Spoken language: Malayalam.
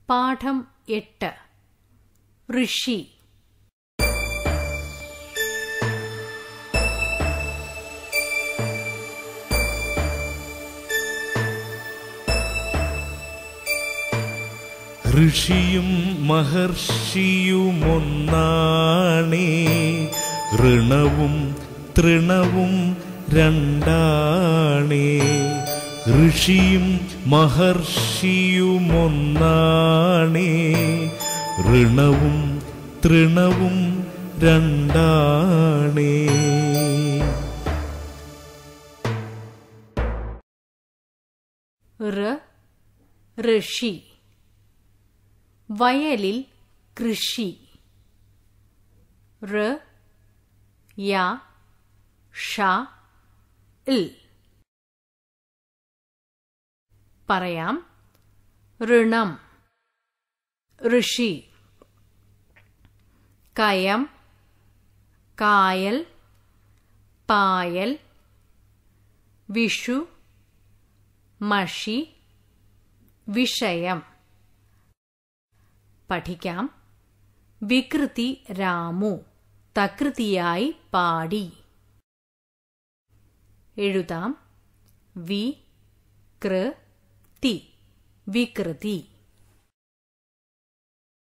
പാഠം എട്ട് ഋഷി ഋഷിയും മഹർഷിയുമൊന്നാണേ ഋണവും തൃണവും രണ്ടാണേ ഋഷിയും മഹർഷിയുമൊന്നാണേ ഋണവും തൃണവും രണ്ടാണേ ഋ ഋഷി വയലിൽ കൃഷി ഋ യ ഷ ഇൽ പറയാം ഋണം ഋഷി കയം കായൽ പായൽ വിഷു മഷി വിഷയം പഠിക്കാം വികൃതി രാമു തകൃതിയായി പാടി എഴുതാം വി കൃ തി വികൃതി